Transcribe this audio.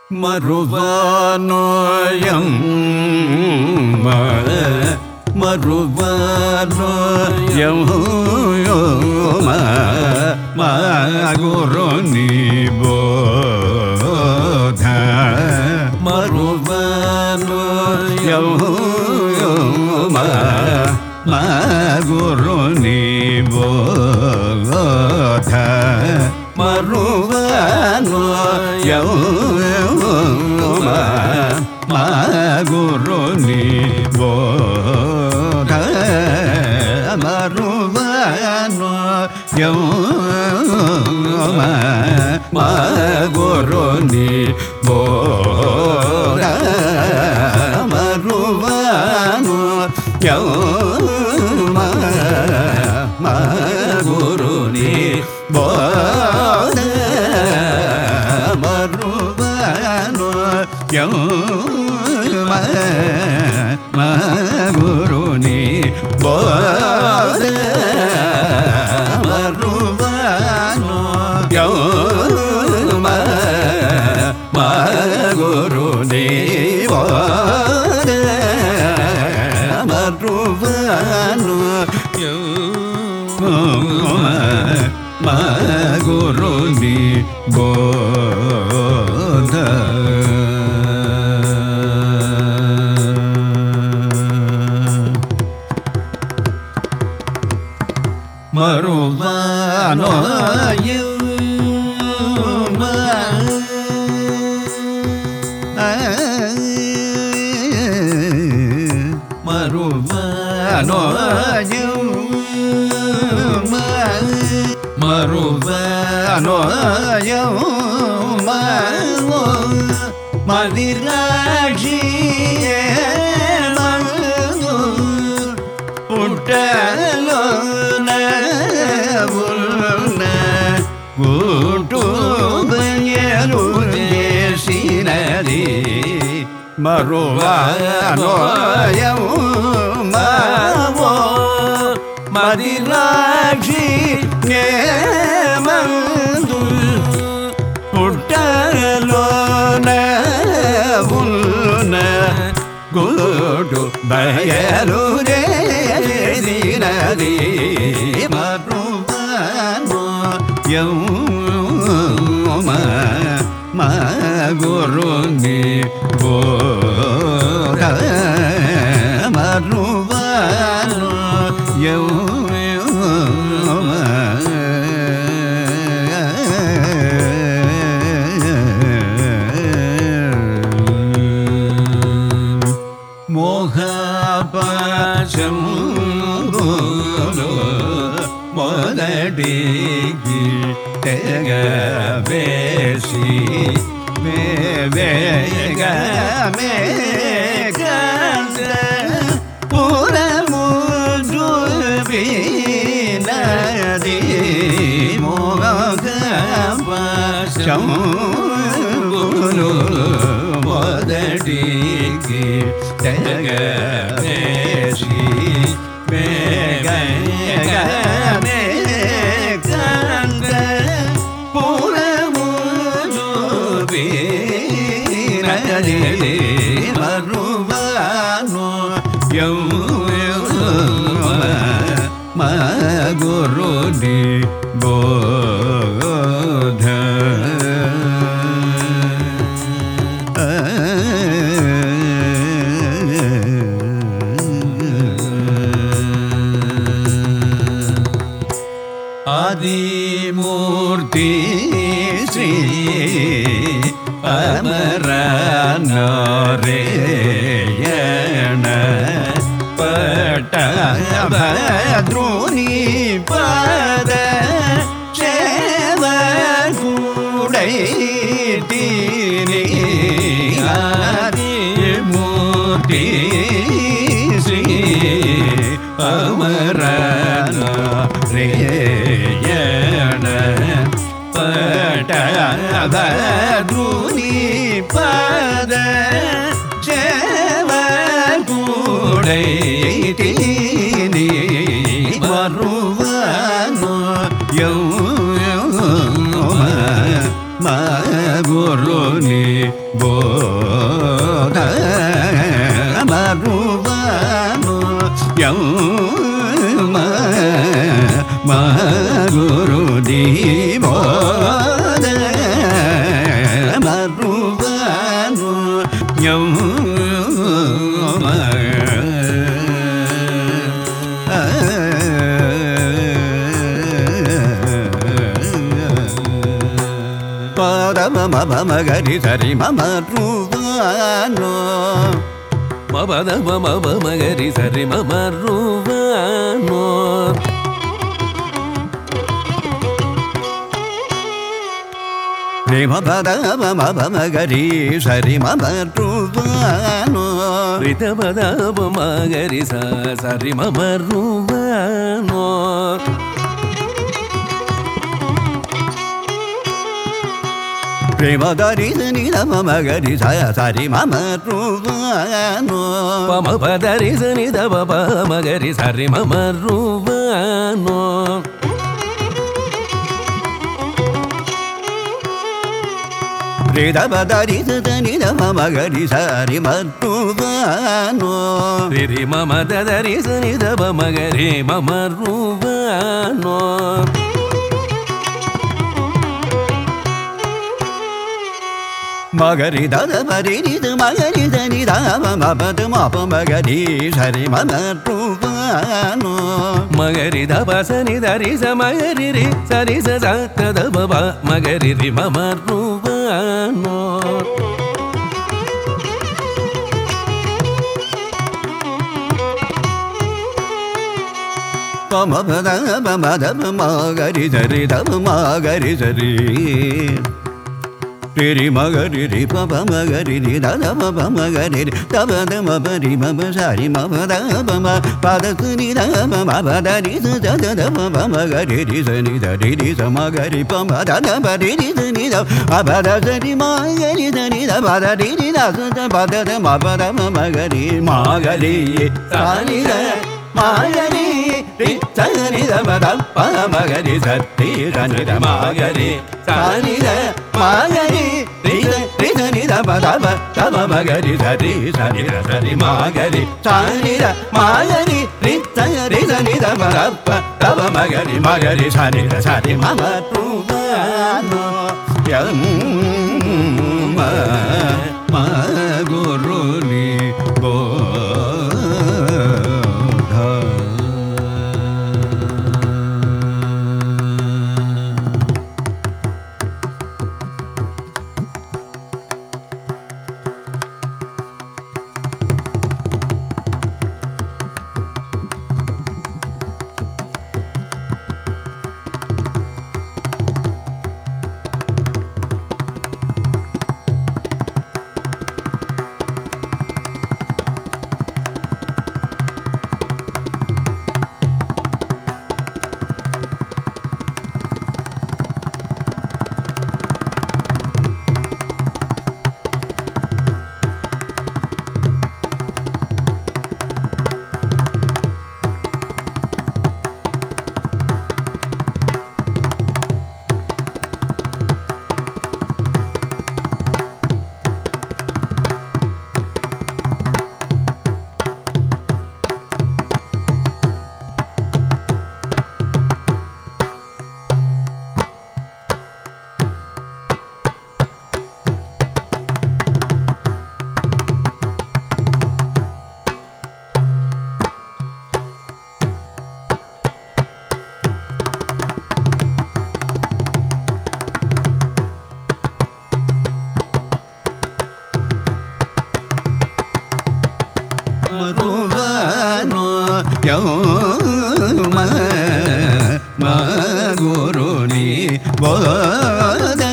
மறுவானோயம் மறுவானோயம் மகுரு நிபோத மறுவானோயம் மகுரு நிபோத மறுவானோயம் மகுரு நிபோத மறுவானோயம் மகுரு நிபோத மறுவானோயம் மகுரு நிபோத மறுவானோயம் மகுருனி போத மறுவானோ மகுருனி போத மறுவானோ மகுருனி போத மதிராட்சியே புட்டலோன உல்ன கூட்டு பயலு தேசினதி மறுவானோயம் மாவோ மதிராட்சி நேமந்து புட்டலோன உல்ன கூட்டு பயலு தேசினதி மறுவானோயம் மகுருங்கி போத மறுவானோ மோகபாசம் మొదటికి తెగవేసి మేవేగ మేఘంత పురముజు వినది మోగపాశములు మొదటికి తెగవేసి మేఘ மேகந்த புறமுது வீரே வருவானோ மகுருடி போத ஆதிமூர்த்தி ஸ்ரீ அமரநரேயண பட்டபத்ருனி பத சேவகுடை தீனி ஆதிமூர்த்தி ஸ்ரீ அமரன ரேயண பட்டபத்ருனி பத சேவகுடை தீனி வருவனோ யௌ మా గురుని బోధ మరువను యమ మా గురుని బోధ మరువను పదమ మమ గరి సరి మమ రువానో మబద మమ మగరి సరి మమ రువానో ప్రేమ పద మమ మమ గరి సరి మమ రువానో రిత పద మగరి స సరి మమ రువానో ప్రేమ దరి ని మమ గరి సరి మమ రువానో పమ పదరి సని దబ మగరి సరి మమ రువానో రేద బదరి ని మమ గరి సరి మరువానో రిరి మమ దదరి సని దబ మగరి మమ రువానో మగరి దద మరి నిద మగరి దని దామ మపద మప మగరి సరి మమ రువానో మగరి దబ సని దరి స మగరి రి సరి స స తద బబ మగరి రి మమ రువానో పమ పద పమ దమ మగరి సరి దమ మగరి సరి రిరి మగరి రి పప మగరి రి దద పప మగరి రి దబ దమ పరి మమ సరి మమ దమ మ పద సుని దమ మ పద రి సు దద దమ మ మగరి రి సని దరి రి స మగరి పమ దద పరి రి సని ద పద సరి మగరి సని ద పద రి రి ద సు ద పద ద మ పద మ మగరి మగరి సని ద మగరి రి సని ద పద ప మగరి సత్తి సని ద మగరి సని ద మగరి రి రి సని ద పద ప తమ మగరి సరి సని ద సరి మగరి సని ద మగరి రి సరి సని ద పద ప తమ మగరి మగరి సని ద సరి మమ తుమానో యం మ గురుని బోధ మరువను యౌమ మా గురుని బోధ